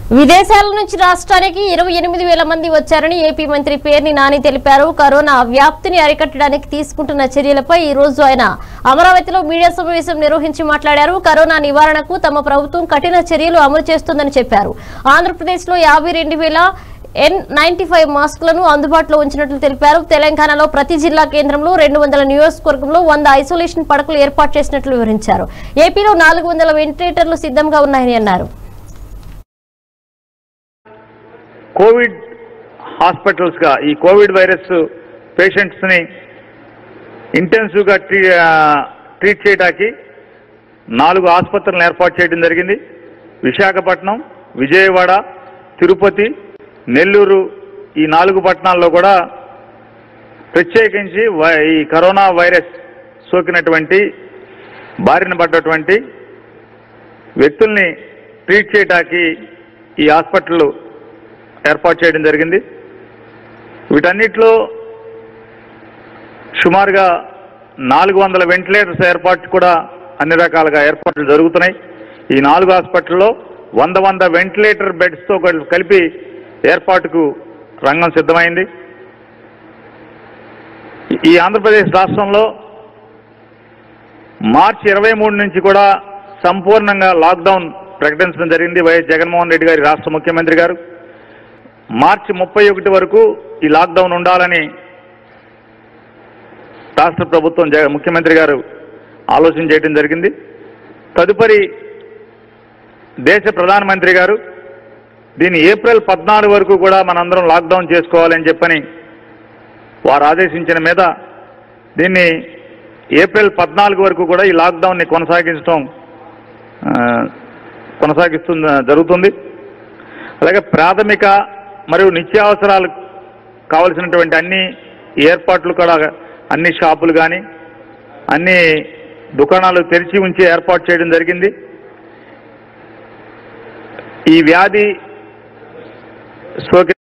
విదేశాల నుంచి రాష్ట్రానికి ఇరవై ఎనిమిది వేల మంది వచ్చారని ఏపీ మంత్రి పేర్ని నాని తెలిపారు కరోనా వ్యాప్తిని అరికట్టడానికి తీసుకుంటున్న చర్యలపై ఈ రోజు ఆయన అమరావతిలో మీడియా సమావేశం నిర్వహించి మాట్లాడారు కరోనా నివారణకు తమ ప్రభుత్వం కఠిన చర్యలు అమలు చేస్తుందని చెప్పారు ఆంధ్రప్రదేశ్ లో యాభై రెండు వేల ఎన్ నైన్టీ ఫైవ్ మాస్కులను అందుబాటులో ఉంచినట్లు తెలిపారు తెలంగాణలో ప్రతి జిల్లా కేంద్రంలో రెండు వందల నియోజకవర్గంలో వంద ఐసోలేషన్ పడకలు ఏర్పాటు చేసినట్లు వివరించారు ఏపీలో నాలుగు వందల వెంటిలేటర్లు సిద్ధంగా ఉన్నాయని అన్నారు కోవిడ్ హాస్పిటల్స్గా ఈ కోవిడ్ వైరస్ పేషెంట్స్ని ఇంటెన్సివ్గా ట్రీ ఆ, ట్రీట్ చేయడానికి నాలుగు ఆసుపత్రులను ఏర్పాటు చేయడం జరిగింది విశాఖపట్నం విజయవాడ తిరుపతి నెల్లూరు ఈ నాలుగు పట్టణాల్లో కూడా ప్రత్యేకించి వై- ఈ కరోనా వైరస్ సోకినటువంటి బారిన పడ్డటువంటి వ్యక్తుల్ని ట్రీట్ చేయడానికి ఈ హాస్పిటల్ ఏర్పాటు చేయడం జరిగింది వీటన్నిటిలో సుమారుగా నాలుగు వందల వెంటిలేటర్స్ ఏర్పాటు కూడా అన్ని రకాలుగా ఏర్పాట్లు జరుగుతున్నాయి ఈ నాలుగు హాస్పిటల్లో వంద వంద వెంటిలేటర్ బెడ్స్తో కల్- కలిపి ఏర్పాటుకు రంగం సిద్ధమైంది ఈ ఆంధ్రప్రదేశ్ రాష్ట్రంలో మార్చి ఇరవై మూడు నుంచి కూడా సంపూర్ణంగా లాక్డౌన్ ప్రకటించడం జరిగింది వైఎస్ జగన్మోహన్ రెడ్డి గారి రాష్ట్ర ముఖ్యమంత్రి గారు మార్చి ముప్పై ఒకటి వరకు ఈ లాక్డౌన్ ఉండాలని రాష్ట్ర ప్రభుత్వం జగ ముఖ్యమంత్రి గారు ఆలోచన చేయడం జరిగింది తదుపరి దేశ ప్రధానమంత్రి గారు దీన్ని ఏప్రిల్ పద్నాలుగు వరకు కూడా మనందరం లాక్డౌన్ చేసుకోవాలని చెప్పని వారు ఆదేశించిన మీద దీన్ని ఏప్రిల్ పద్నాలుగు వరకు కూడా ఈ లాక్డౌన్ని కొనసాగించడం ఆ, కొనసాగిస్తుంది జరుగుతుంది అలాగే ప్రాథమిక మరియు నిత్యావసరాలు కావలసినటువంటి అన్ని ఏర్పాట్లు కూడా అన్ని షాపులు కానీ అన్ని దుకాణాలు తెరిచి ఉంచి ఏర్పాటు చేయడం జరిగింది ఈ వ్యాధి సోకి